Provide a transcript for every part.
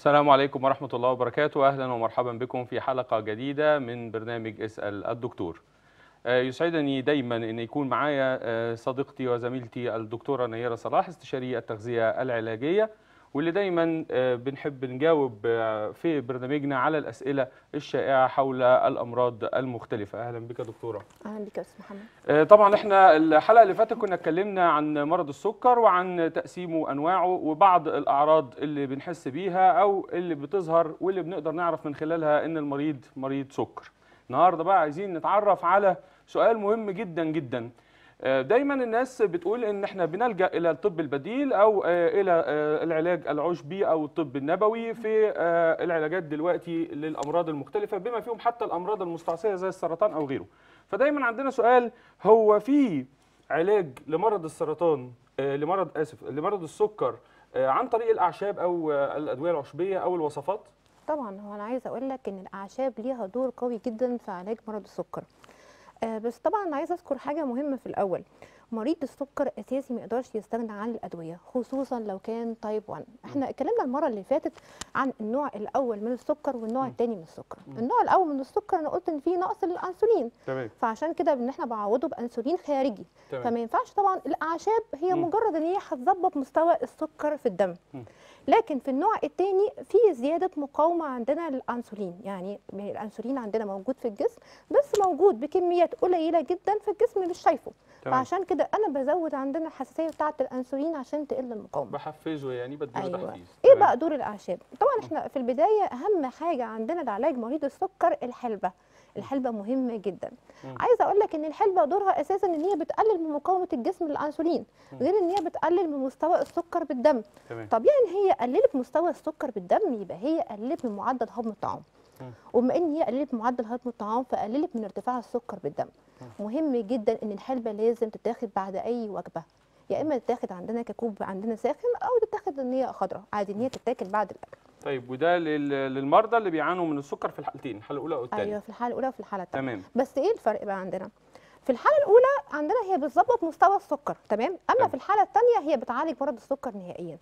السلام عليكم ورحمة الله وبركاته أهلا ومرحبا بكم في حلقة جديدة من برنامج اسأل الدكتور آه، يسعدني دايما أن يكون معايا آه، صديقتي وزميلتي الدكتورة نيرة صلاح استشارية التغذية العلاجية واللي دايما آه، بنحب نجاوب آه، في برنامجنا على الأسئلة الشائعة حول الأمراض المختلفة أهلا بك يا دكتورة اهلا بك يا استاذ محمد آه، طبعا احنا الحلقه اللي فاتت كنا اتكلمنا عن مرض السكر وعن تقسيمه وانواعه وبعض الاعراض اللي بنحس بيها او اللي بتظهر واللي بنقدر نعرف من خلالها ان المريض مريض سكر النهارده بقى عايزين نتعرف على سؤال مهم جدا جدا آه، دايما الناس بتقول ان احنا بنلجا الى الطب البديل او آه، الى آه، العلاج العشبي او الطب النبوي في آه، العلاجات دلوقتي للامراض المختلفه بما فيهم حتى الامراض المستعصيه زي السرطان او غيره فدايما عندنا سؤال هو في علاج لمرض السرطان آه، لمرض اسف لمرض السكر آه، عن طريق الاعشاب او آه، الادويه العشبيه او الوصفات طبعا هو انا عايزه اقول لك ان الاعشاب ليها دور قوي جدا في علاج مرض السكر آه بس طبعا انا عايزه اذكر حاجه مهمه في الاول مريض السكر اساسي ما يقدرش يستغنى عن الادويه خصوصا لو كان تايب 1 احنا اتكلمنا المره اللي فاتت عن النوع الاول من السكر والنوع الثاني من السكر النوع الاول من السكر انا قلت ان فيه نقص للانسولين تمام فعشان كده ان احنا بعوضه بانسولين خارجي تمام فما ينفعش طبعا الاعشاب هي مم. مجرد ان هي هتظبط مستوى السكر في الدم مم. لكن في النوع الثاني في زياده مقاومه عندنا للانسولين يعني الانسولين عندنا موجود في الجسم بس موجود بكميات قليله جدا في الجسم مش شايفه تمام فعشان كده انا بزود عندنا الحساسيه بتاعه الانسولين عشان تقل المقاومه بحفزه يعني بديله ايوه تحفيز ايه تمام. بقى دور الاعشاب طبعا احنا في البدايه اهم حاجه عندنا لعلاج مريض السكر الحلبه الحلبه مهمه جدا مم. عايزه اقول لك ان الحلبه دورها اساسا ان هي بتقلل من مقاومه الجسم للانسولين مم. غير ان هي بتقلل من مستوى السكر بالدم تمام طبيعي ان هي قللت مستوى السكر بالدم يبقى هي قللت من معدل هضم الطعام مم. وبما ان هي قللت من معدل هضم الطعام فقللت من ارتفاع السكر بالدم مهم جدا ان الحلبه لازم تتاخد بعد اي وجبه يا اما تتاخد عندنا ككوب عندنا ساخن او تتاخد ان هي خضراء عادي ان هي تتاكل بعد الاكل طيب وده لل- للمرضى اللي بيعانوا من السكر في الحالتين الحاله الاولى او الثانيه ايوه في الحاله الاولى وفي الحاله الثانيه تمام بس ايه الفرق بقى عندنا في الحاله الاولى عندنا هي بتظبط مستوى السكر تمام اما تمام. في الحاله الثانيه هي بتعالج مرض السكر نهائيا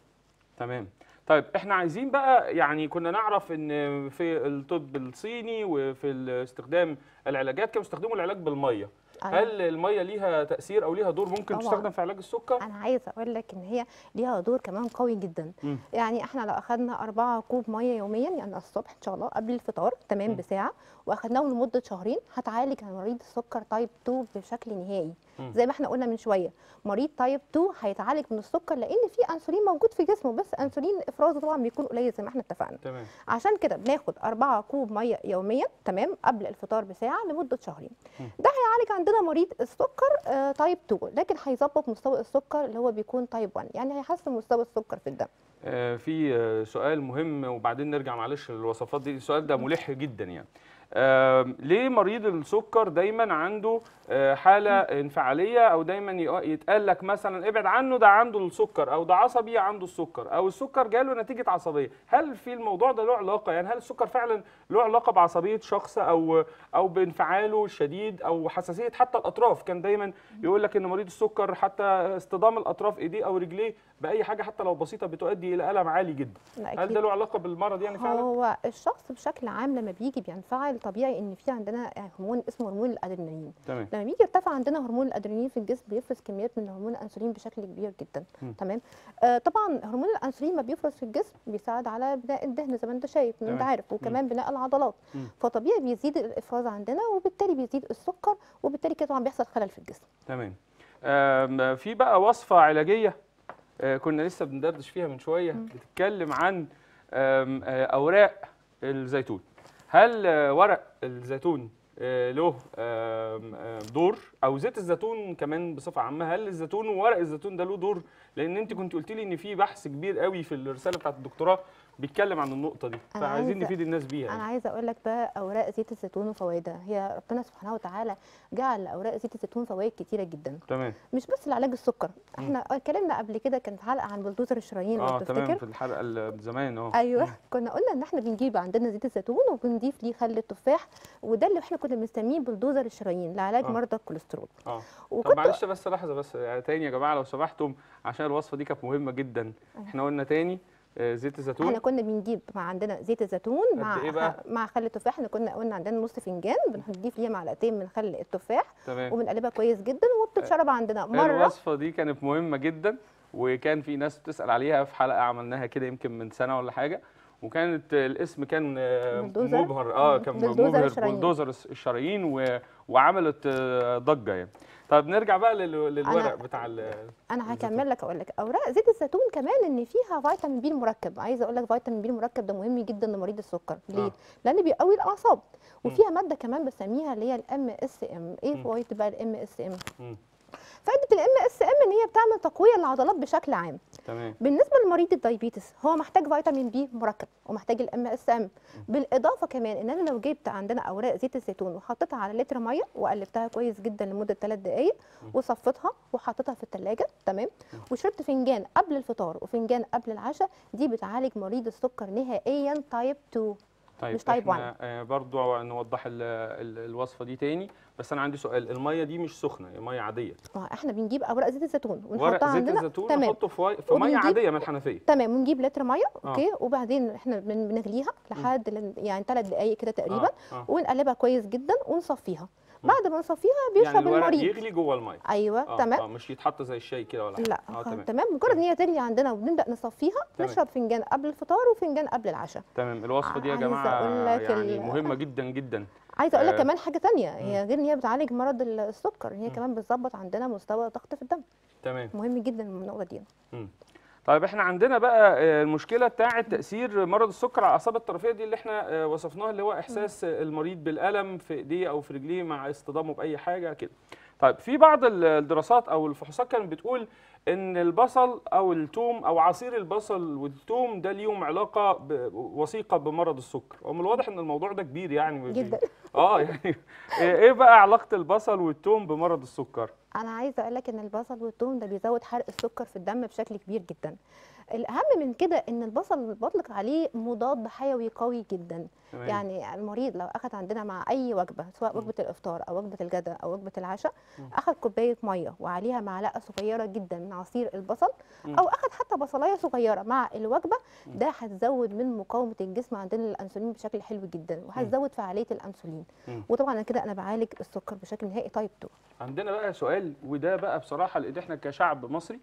تمام طيب احنا عايزين بقى يعني كنا نعرف ان في الطب الصيني وفي استخدام العلاجات كانوا بيستخدموا العلاج بالميه أيوة. هل الميه ليها تاثير او ليها دور ممكن طبعاً. تستخدم في علاج السكر انا عايزه اقول لك ان هي ليها دور كمان قوي جدا مم. يعني احنا لو اخذنا أربعة كوب ميه يوميا يعني الصبح ان شاء الله قبل الفطار تمام مم. بساعه واخدناهم لمده شهرين هتعالج عن مريض السكر تايب 2 بشكل نهائي مم. زي ما احنا قلنا من شويه مريض تايب 2 هيتعالج من السكر لان في انسولين موجود في جسمه بس انسولين افرازه طبعا بيكون قليل زي ما احنا اتفقنا تمام عشان كده بناخد 4 كوب ميه يوميا تمام قبل الفطار بساعه لمده شهرين مم. ده هيعالج عندنا مريض السكر آه تايب 2 لكن هيظبط مستوى السكر اللي هو بيكون تايب 1 يعني هيحسن مستوى السكر في الدم آه في آه سؤال مهم وبعدين نرجع معلش للوصفات دي السؤال ده ملح جدا يعني آه ليه مريض السكر دايما عنده آه حاله انفعاليه او دايما يق- يتقال لك مثلا ابعد عنه ده عنده السكر او ده عصبي عنده السكر او السكر جاله نتيجه عصبيه هل في الموضوع ده له علاقه يعني هل السكر فعلا له علاقه بعصبيه شخص او او بانفعاله الشديد او حساسيه حتى الاطراف كان دايما يقول لك ان مريض السكر حتى اصطدام الاطراف ايديه او رجليه باي حاجه حتى لو بسيطه بتؤدي الى الم عالي جدا لا هل أكيد. ده له علاقه بالمرض يعني فعلا هو الشخص بشكل عام لما بيجي بينفعل طبيعي ان في عندنا هرمون اسمه هرمون الادرينالين تمام لما بيجي يرتفع عندنا هرمون الادرينالين في الجسم بيفرز كميات من هرمون الانسولين بشكل كبير جدا مم. تمام آه طبعا هرمون الانسولين ما بيفرز في الجسم بيساعد على بناء الدهن زي ما انت شايف ما انت تمام. عارف وكمان بناء العضلات مم. فطبيعي بيزيد الافراز عندنا وبالتالي بيزيد السكر وبالتالي كده طبعا بيحصل خلل في الجسم تمام آم، في بقى وصفه علاجيه آه، كنا لسه بندردش فيها من شويه بتتكلم عن آم، آه، اوراق الزيتون هل آه، ورق الزيتون آه، له آم، آم، دور او زيت الزيتون كمان بصفه عامه هل الزيتون وورق الزيتون ده له دور لان انت كنت قلت لي ان في بحث كبير قوي في الرساله بتاعت الدكتوراه بيتكلم عن النقطه دي أنا فعايزين عايزة- نفيد الناس بيها انا يعني. عايزه اقول لك بقى اوراق زيت الزيتون وفوائدها هي ربنا سبحانه وتعالى جعل لاوراق زيت الزيتون فوائد كتيره جدا تمام مش بس لعلاج السكر احنا اتكلمنا قبل كده كانت حلقه عن بلدوزر الشرايين لو اه تمام تفتكر في الحلقه ال- زمان اه ايوه كنا قلنا ان احنا بنجيب عندنا زيت الزيتون وبنضيف ليه خل التفاح وده اللي احنا كنا بنسميه بلدوزر الشرايين لعلاج آه. مرضى الكوليسترول اه طب وكنت معلش بس لحظه بس يعني تاني يا جماعه لو سمحتم عشان الوصفه دي كانت مهمه جدا احنا قلنا تاني آه، زيت احنا الزيتون كنا بنجيب مع عندنا زيت الزيتون قد مع إيه بقى؟ مع خل التفاح احنا كنا قلنا عندنا نص فنجان بنضيف ليها معلقتين من خل التفاح تمام وبنقلبها كويس جدا وبتتشرب عندنا مره الوصفه دي كانت مهمه جدا وكان في ناس بتسال عليها في حلقه عملناها كده يمكن من سنه ولا حاجه وكانت الاسم كان آه، بلدوزر. مبهر اه مم. كان بلدوزر مبهر الشرايين. بلدوزر الشرايين و... وعملت آه، ضجه يعني طب نرجع بقى لل... للورق أنا- بتاع ال... انا الزيتون. هكمل لك اقول لك اوراق زيت الزيتون كمان ان فيها فيتامين بي المركب عايزه اقول لك فيتامين بي المركب ده مهم جدا لمريض السكر ليه آه. لان بيقوي الاعصاب وفيها ماده كمان بسميها اللي هي الام اس ام ايه مم. فوائد بقى الام اس ام مم. فائده الام اس ام ان هي بتعمل تقويه للعضلات بشكل عام تمام بالنسبه لمريض الدايبيتس هو محتاج فيتامين بي مركب ومحتاج الام اس ام بالاضافه كمان ان انا لو جبت عندنا اوراق زيت الزيتون وحطيتها على لتر ميه وقلبتها كويس جدا لمده 3 دقائق وصفيتها وحطيتها في الثلاجه تمام وشربت فنجان قبل الفطار وفنجان قبل العشاء دي بتعالج مريض السكر نهائيا تايب 2 طيب مش تايب احنا آه، برضو نوضح ال... ال... الوصفه دي تاني بس انا عندي سؤال الميه دي مش سخنه هي ميه عاديه آه، احنا بنجيب اوراق زيت الزيتون ورق ونحطها زيت عندنا الزيتون تمام نحطه في, وي... في ميه وبنجيب- عاديه من الحنفيه تمام ونجيب لتر ميه آه. اوكي وبعدين احنا بن- بنغليها لحد لن- يعني 3 دقائق كده تقريبا آه. آه. ونقلبها كويس جدا ونصفيها مم. بعد ما نصفيها يعني بيشرب الورق المريض يغلي جوه الميه ايوه آه. تمام آه. مش يتحط زي الشاي كده ولا حاجه لا اه خلاص تمام تمام مجرد ان هي تغلي عندنا وبنبدا نصفيها تمام. نشرب فنجان قبل الفطار وفنجان قبل العشاء تمام الوصفه دي يا عايزة جماعه أقول لك يعني ال- مهمه جدا جدا عايزه اقول لك آه. كمان حاجه تانية هي مم. غير ان هي بتعالج مرض السكر هي مم. كمان بتظبط عندنا مستوى ضغط في الدم تمام مهم جدا النقطه دي مم. طيب احنا عندنا بقى آه، المشكله بتاعه تاثير مرض السكر على الاعصاب الطرفيه دي اللي احنا آه، وصفناها اللي هو احساس المريض بالالم في ايديه او في رجليه مع اصطدامه باي حاجه كده طيب في بعض ال- الدراسات او الفحوصات كانت بتقول ان البصل او الثوم او عصير البصل والثوم ده ليهم علاقه ب- وثيقه بمرض السكر ومن الواضح ان الموضوع ده كبير يعني جدا اه يعني ايه بقى علاقه البصل والثوم بمرض السكر انا عايزه اقول لك ان البصل والثوم ده بيزود حرق السكر في الدم بشكل كبير جدا الاهم من كده ان البصل بطلق عليه مضاد حيوي قوي جدا تمام. يعني المريض لو اخذ عندنا مع اي وجبه سواء وجبه الافطار او وجبه الغداء او وجبه العشاء مم. اخذ كوبايه ميه وعليها معلقه صغيره جدا من عصير البصل مم. او اخذ حتى بصلايه صغيره مع الوجبه مم. ده هتزود من مقاومه الجسم عندنا للانسولين بشكل حلو جدا وهتزود فعاليه الانسولين مم. وطبعا أنا كده انا بعالج السكر بشكل نهائي تايب 2 عندنا بقى سؤال وده بقى بصراحه لان احنا كشعب مصري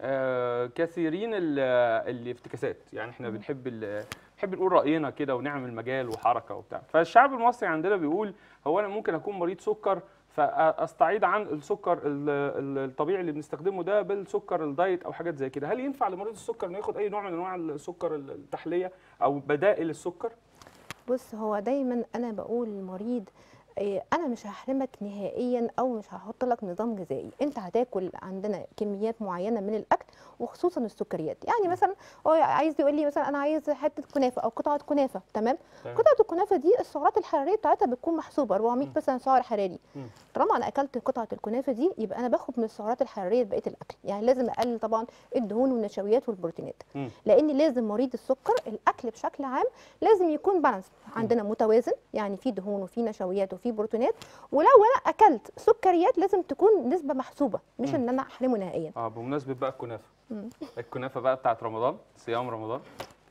آه كثيرين ال- الافتكاسات يعني احنا بنحب ال- بنحب نقول راينا كده ونعمل مجال وحركه وبتاع فالشعب المصري عندنا بيقول هو انا ممكن اكون مريض سكر فاستعيد عن السكر ال- ال- الطبيعي اللي بنستخدمه ده بالسكر الدايت او حاجات زي كده هل ينفع لمريض السكر انه ياخد اي نوع من انواع السكر التحليه او بدائل السكر بص هو دايما انا بقول للمريض إيه، انا مش هحرمك نهائيا او مش هحط لك نظام غذائي انت هتاكل عندنا كميات معينه من الاكل وخصوصا السكريات يعني مثلا هو عايز يقول لي مثلا انا عايز حته كنافه او قطعه كنافه تمام تمام. قطعه الكنافه دي السعرات الحراريه بتاعتها بتكون محسوبه 400 مم. مثلا سعر حراري مم. طالما انا اكلت قطعه الكنافه دي يبقى انا باخد من السعرات الحراريه لبقيه الاكل يعني لازم اقلل طبعا الدهون والنشويات والبروتينات مم. لان لازم مريض السكر الاكل بشكل عام لازم يكون بالانس عندنا متوازن يعني في دهون وفي نشويات وفي بروتينات ولو انا اكلت سكريات لازم تكون نسبه محسوبه مش مم. ان انا احرمه نهائيا اه بمناسبه بقى الكنافه مم. الكنافه بقى بتاعت رمضان صيام رمضان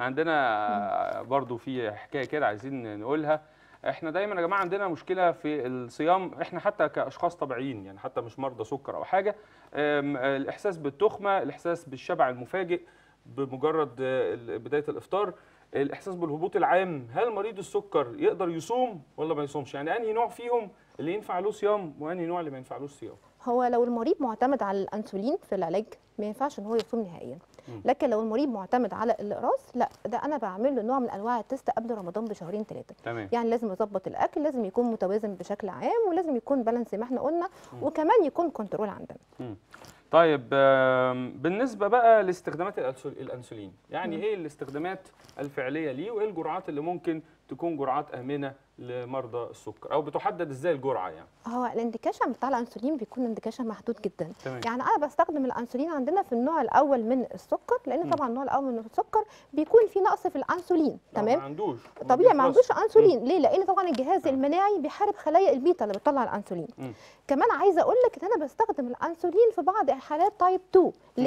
عندنا برضو في حكايه كده عايزين نقولها احنا دايما يا جماعه عندنا مشكله في الصيام احنا حتى كاشخاص طبيعيين يعني حتى مش مرضى سكر او حاجه أم، الاحساس بالتخمه الاحساس بالشبع المفاجئ بمجرد آه، ال- بدايه الافطار الاحساس بالهبوط العام هل مريض السكر يقدر يصوم ولا ما يصومش يعني انهي نوع فيهم اللي ينفع له صيام وانهي نوع اللي ما ينفعلوش صيام هو لو المريض معتمد على الانسولين في العلاج ما ينفعش ان هو يصوم نهائيا مم. لكن لو المريض معتمد على الاقراص لا ده انا بعمل له نوع من انواع التست قبل رمضان بشهرين ثلاثه تمام يعني لازم يظبط الاكل لازم يكون متوازن بشكل عام ولازم يكون بالانس زي ما احنا قلنا مم. وكمان يكون كنترول عندنا طيب آم، بالنسبه بقى لاستخدامات الأنسول- الانسولين يعني مم. ايه الاستخدامات الفعليه ليه وايه الجرعات اللي ممكن تكون جرعات امنه لمرضى السكر او بتحدد ازاي الجرعه يعني هو الانديكيشن بتاع الانسولين بيكون انديكيشن محدود جدا تمام يعني انا بستخدم الانسولين عندنا في النوع الاول من السكر لان مم. طبعا النوع الاول من السكر بيكون في نقص في الانسولين لا، ما تمام عندوش طبيعي ما بيخلصش. عندوش انسولين ليه لان طبعا الجهاز تمام. المناعي بيحارب خلايا البيتا اللي بتطلع الانسولين مم. كمان عايزه اقول لك ان انا بستخدم الانسولين في بعض حالات تايب 2 ليه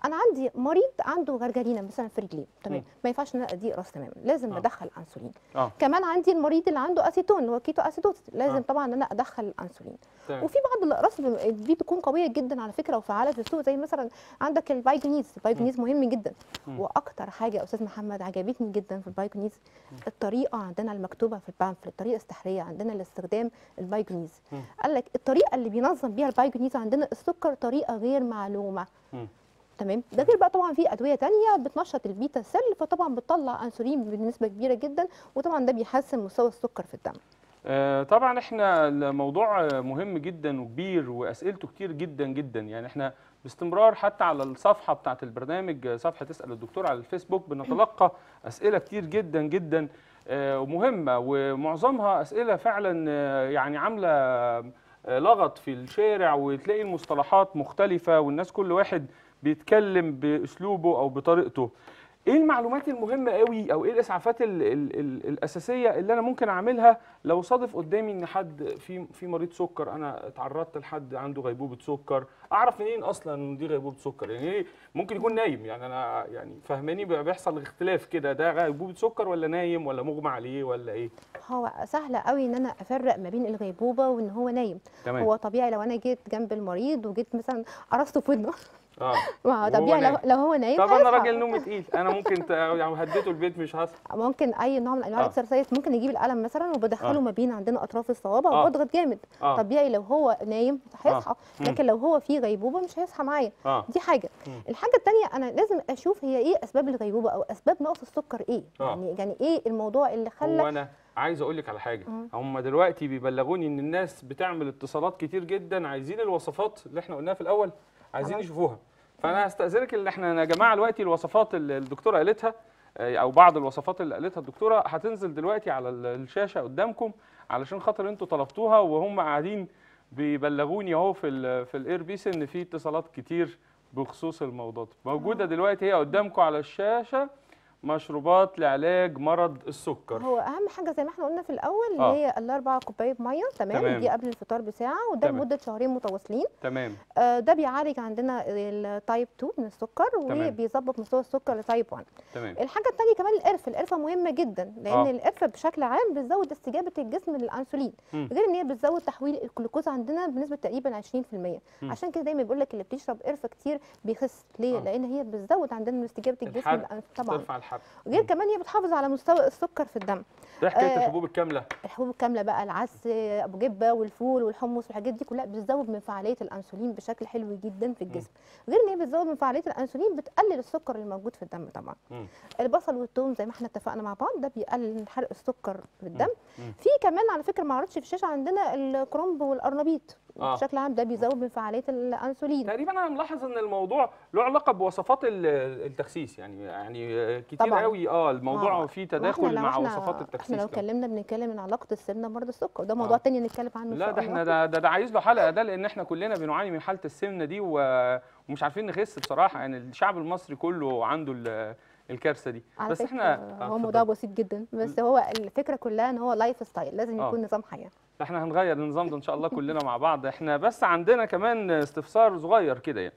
انا عندي مريض عنده غرغرينه مثلا في رجليه تمام مم. ما ينفعش ان انا اديه راس تماما لازم آه. ادخل انسولين اه كمان عندي المريض اللي عنده اسيتون اللي هو كيتو اسيدوز لازم آه. طبعا ان انا ادخل الانسولين تمام وفي بعض الاقراص ب- دي بتكون قويه جدا على فكره وفعاله في السوق زي مثلا عندك البايجونيز البايجونيز مهم جدا مم. واكتر حاجه يا استاذ محمد عجبتني جدا في البايجونيز الطريقه عندنا المكتوبه في البامفلت الطريقه السحريه عندنا لاستخدام البايجونيز مم. قال لك الطريقه اللي بينظم بيها البايجونيز عندنا السكر طريقه غير معلومه مم. تمام ده غير بقى طبعا في ادويه تانية بتنشط البيتا سيل فطبعا بتطلع انسولين بنسبه كبيره جدا وطبعا ده بيحسن مستوى السكر في الدم آه، طبعا احنا الموضوع آه، مهم جدا وكبير واسئلته كتير جدا جدا يعني احنا باستمرار حتى على الصفحه بتاعه البرنامج آه، صفحه تسال الدكتور على الفيسبوك بنتلقى اسئله كتير جدا جدا آه، ومهمه ومعظمها اسئله فعلا آه، يعني عامله آه، لغط في الشارع وتلاقي المصطلحات مختلفه والناس كل واحد بيتكلم باسلوبه او بطريقته ايه المعلومات المهمه قوي او ايه الاسعافات ال ال ال الاساسيه اللي انا ممكن اعملها لو صادف قدامي ان حد في في مريض سكر انا اتعرضت لحد عنده غيبوبه سكر اعرف منين اصلا ان دي غيبوبه سكر يعني ايه ممكن يكون نايم يعني انا يعني فهماني بقى بيحصل اختلاف كده ده غيبوبه سكر ولا نايم ولا مغمى عليه ولا ايه هو سهل قوي ان انا افرق ما بين الغيبوبه وان هو نايم تمام هو طبيعي لو انا جيت جنب المريض وجيت مثلا قرصته في ودنه اه ما هو وهو طبيعي لو, نايم. لو هو نايم طب انا هيصحى. راجل نومي تقيل انا ممكن ت- يعني هديته البيت مش هصحى ممكن اي نوع من انواع آه. الاكسرسايز ممكن نجيب القلم مثلا وبدخله آه. ما بين عندنا اطراف الصوابع آه. وبضغط جامد اه طبيعي لو هو نايم هيصحى مم. لكن لو هو في غيبوبه مش هيصحى معايا اه دي حاجه مم. الحاجه الثانيه انا لازم اشوف هي ايه اسباب الغيبوبه او اسباب نقص السكر ايه آه. يعني يعني ايه الموضوع اللي هو خلى انا عايز اقول لك على حاجه مم. هم دلوقتي بيبلغوني ان الناس بتعمل اتصالات كتير جدا عايزين الوصفات اللي احنا قلناها في الاول عايزين خلاص. يشوفوها فانا هستاذنك ان احنا يا جماعه دلوقتي الوصفات اللي الدكتوره قالتها آه، او بعض الوصفات اللي قالتها الدكتوره هتنزل دلوقتي على ال- الشاشه قدامكم علشان خاطر انتوا طلبتوها وهم قاعدين بيبلغوني اهو في ال في الاير بيس ان في اتصالات كتير بخصوص الموضوع ده موجوده دلوقتي هي قدامكم على الشاشه مشروبات لعلاج مرض السكر هو اهم حاجه زي ما احنا قلنا في الاول اللي آه. هي الاربع كوبايات ميه تمام, تمام. دي قبل الفطار بساعه وده تمام. لمده شهرين متواصلين تمام آه، ده بيعالج عندنا التايب 2 من السكر تمام. وبيظبط مستوى السكر لتايب 1 تمام الحاجه الثانيه كمان القرفه القرفه مهمه جدا لان آه. آه. القرفه بشكل عام بتزود استجابه الجسم للانسولين مم. غير ان هي بتزود تحويل الجلوكوز عندنا بنسبه تقريبا 20% مم. عشان كده دايما بيقول لك اللي بتشرب قرفه كتير بيخس ليه آه. لان هي بتزود عندنا من استجابه الجسم الحرق، للأنس- طبعا ترفع الحرق غير مم. كمان هي بتحافظ على مستوى السكر في الدم ده حكايه آه، الحبوب الكامله الحبوب الكامله بقى العدس ابو جبه والفول والحمص والحاجات دي كلها بتزود من فعاليه الانسولين بشكل حلو جدا في الجسم غير ان هي بتزود من فعاليه الانسولين بتقلل السكر اللي موجود في الدم طبعا مم. البصل والثوم زي ما احنا اتفقنا مع بعض ده بيقلل من حرق السكر في الدم مم. في كمان على فكره ما عرضش في الشاشه عندنا الكرنب والقرنبيط آه. بشكل عام ده بيزود من فعاليه الانسولين تقريبا انا ملاحظ ان الموضوع له علاقه بوصفات ال- التخسيس يعني يعني آه، كتير طبعاً. قوي اه الموضوع آه. فيه وإحنا تداخل لو مع إحنا- وصفات احنا التخسيس لو كمان. اتكلمنا بنتكلم من علاقه السمنه بمرضى السكر وده موضوع آه. تاني نتكلم عنه إن لا شاء ده الله. احنا ده, ده, ده عايز له حلقه ده لان احنا كلنا بنعاني من حاله السمنه دي و- ومش عارفين نخس بصراحه يعني الشعب المصري كله عنده ال- الكارثه دي على بس فكرة احنا آه، هو اتفضل. موضوع بسيط جدا بس هو الفكره كلها ان هو لايف ستايل لازم آه. يكون نظام حياه احنا هنغير النظام ده ان شاء الله كلنا مع بعض احنا بس عندنا كمان استفسار صغير كده يعني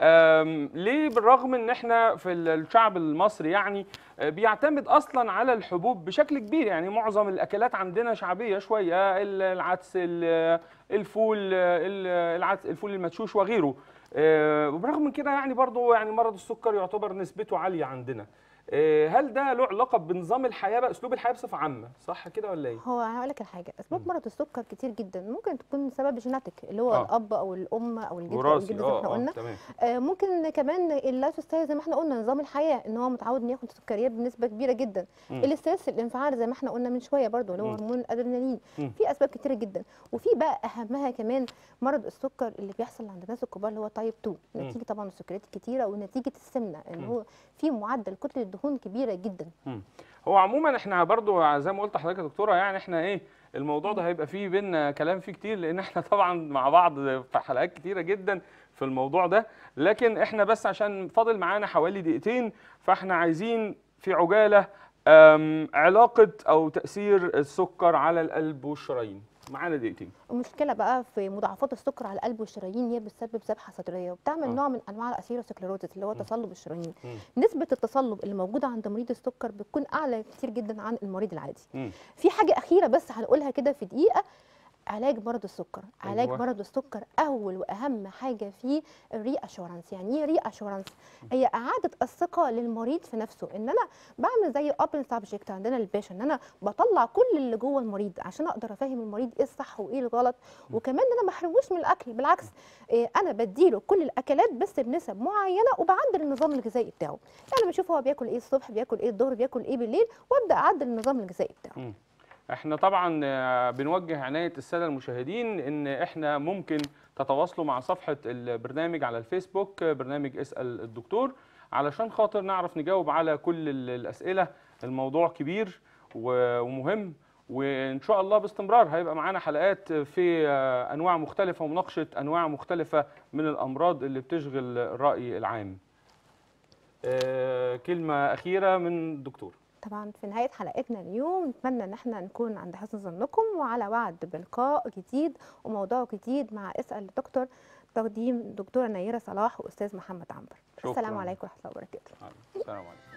أم، ليه بالرغم ان احنا في ال- الشعب المصري يعني آه، بيعتمد اصلا على الحبوب بشكل كبير يعني معظم الاكلات عندنا شعبيه شويه ال- العدس ال- الفول ال- العدس الفول المدشوش وغيره آه، وبرغم من كده يعني برضو يعني مرض السكر يعتبر نسبته عاليه عندنا آه، هل ده له علاقه بنظام الحياه بقى اسلوب الحياه بصفه عامه صح كده ولا ايه هو هقول لك الحاجه اسباب مم. مرض السكر كتير جدا ممكن تكون سبب جيناتيك اللي هو آه. الاب او الام او الجد او وراثي الجد زي ما اه احنا اه قلنا تمام آه ممكن كمان اللايف ستايل زي ما احنا قلنا نظام الحياه ان هو متعود انه ياخد سكريات بنسبه كبيره جدا مم. الاسترس الانفعال زي ما احنا قلنا من شويه برضو اللي هو مم. هرمون الادرينالين مم. في اسباب كتيره جدا وفي بقى اهمها كمان مرض السكر اللي بيحصل عند الناس الكبار اللي هو تايب 2 مم. نتيجه طبعا السكريات الكتيره ونتيجه السمنه ان مم. هو في معدل كتله الدهون كبيره جدا هو عموما احنا برضو زي ما قلت لحضرتك يا دكتوره يعني احنا ايه الموضوع ده هيبقى فيه بينا كلام فيه كتير لان احنا طبعا مع بعض في حلقات كتيره جدا في الموضوع ده لكن احنا بس عشان فاضل معانا حوالي دقيقتين فاحنا عايزين في عجاله أم، علاقه او تاثير السكر على القلب والشرايين معانا دقيقتين المشكله بقى في مضاعفات السكر على القلب والشرايين هي بتسبب ذبحه صدريه وبتعمل آه. نوع من انواع الاسيروسكليروزس اللي هو تصلب الشرايين مم. نسبه التصلب اللي موجوده عند مريض السكر بتكون اعلى كتير جدا عن المريض العادي مم. في حاجه اخيره بس هنقولها كده في دقيقه علاج مرض السكر علاج أيوة. مرض السكر اول واهم حاجه فيه الري اشورنس يعني ايه ري اشورنس هي اعاده الثقه للمريض في نفسه ان انا بعمل زي اوبن سبجكت عندنا الباشا ان انا بطلع كل اللي جوه المريض عشان اقدر افهم المريض ايه الصح وايه الغلط وكمان ان انا ما احرموش من الاكل بالعكس إيه انا بديله كل الاكلات بس بنسب معينه وبعدل النظام الغذائي بتاعه يعني بشوف هو بياكل ايه الصبح بياكل ايه الظهر بياكل ايه بالليل وابدا اعدل النظام الغذائي بتاعه مم. احنا طبعا آه، بنوجه عناية السادة المشاهدين ان احنا ممكن تتواصلوا مع صفحة البرنامج على الفيسبوك آه، برنامج اسأل الدكتور علشان خاطر نعرف نجاوب على كل ال- الأسئلة الموضوع كبير و- ومهم وان شاء الله باستمرار هيبقى معانا حلقات في آه، انواع مختلفة ومناقشة انواع مختلفة من الامراض اللي بتشغل الرأي العام آه، كلمة أخيرة من الدكتور طبعا في نهاية حلقتنا اليوم نتمنى ان احنا نكون عند حسن ظنكم وعلى وعد بلقاء جديد وموضوع جديد مع اسأل الدكتور تقديم دكتورة نيرة صلاح واستاذ محمد عنبر شكراً. السلام عليكم ورحمة الله وبركاته السلام عليكم